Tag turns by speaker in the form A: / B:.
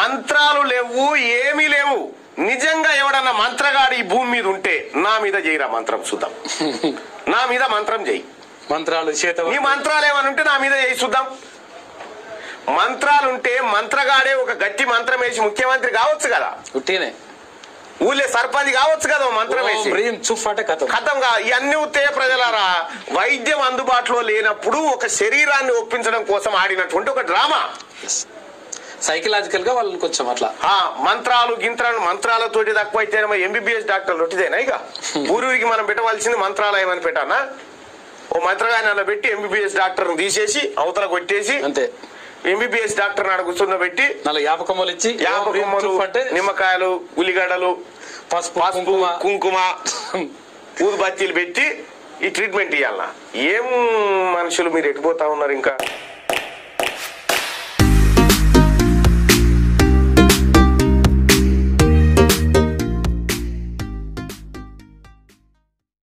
A: మంత్రాలు లేవు ఏమీ లేవు నిజంగా ఎవడన్నా మంత్రగాడు ఈ భూమి మీద ఉంటే నా మీద చేయరా మంత్రం చూద్దాం నా మీద మంత్రం చేయి
B: మంత్రాలు చేత
A: నీ మంత్రాలు ఏమని ఉంటే నా మీద చేయి చూద్దాం మంత్రాలుంటే మంత్రగాడే ఒక గట్టి మంత్రం వేసి ముఖ్యమంత్రి కావచ్చు కదా
B: ఉట్టినే
A: ఊళ్ళే సర్పంచ్ కావచ్చు కదా ఓ మంత్రం
B: ఓం
A: వేసి
B: హ్రీం చుఫ్ అంటే కథ
A: ఖతంగా ఇవన్నీ ఉత్తేయ ప్రజలారా వైద్యం అందుబాటులో లేనప్పుడు ఒక శరీరాన్ని ఒప్పించడం కోసం ఆడినటువంటి ఒక డ్రామా
B: సైకలాజికల్ గా వాళ్ళని కొంచెం అట్లా
A: ఆ మంత్రాలు గింత్రాలు మంత్రాలతోటి తక్కువ అయితే ఎంబీబీఎస్ డాక్టర్లు ఒట్టిదేనా ఇక ఊరికి మనం పెట్టవలసింది మంత్రాలయం అని పెట్టానా ఓ మంత్రగాని అలా పెట్టి ఎంబీబీఎస్ డాక్టర్ని తీసేసి అవతల కొట్టేసి
B: అంతే
A: ఎంబీబీఎస్ డాక్టర్ ఆడ కూర్చున్నబెట్టి
B: నాలుగు యాపకమ్మలు ఇచ్చి ఓం
A: యాప
B: హ్రీం
A: కొమ్మలు
B: చుఫ్ అంటే
A: నిమ్మకాయలు ఉల్లిగడ్డలు
B: పసుపు
A: పసుపు
B: కుంకుమ
A: కుంకుమ ఊదు బత్తీలు పెట్టి ఈ ట్రీట్మెంట్ ఇవ్వాలన్నా ఏం మనుషులు మీరు ఎటుపోతా ఉన్నారు ఇంకా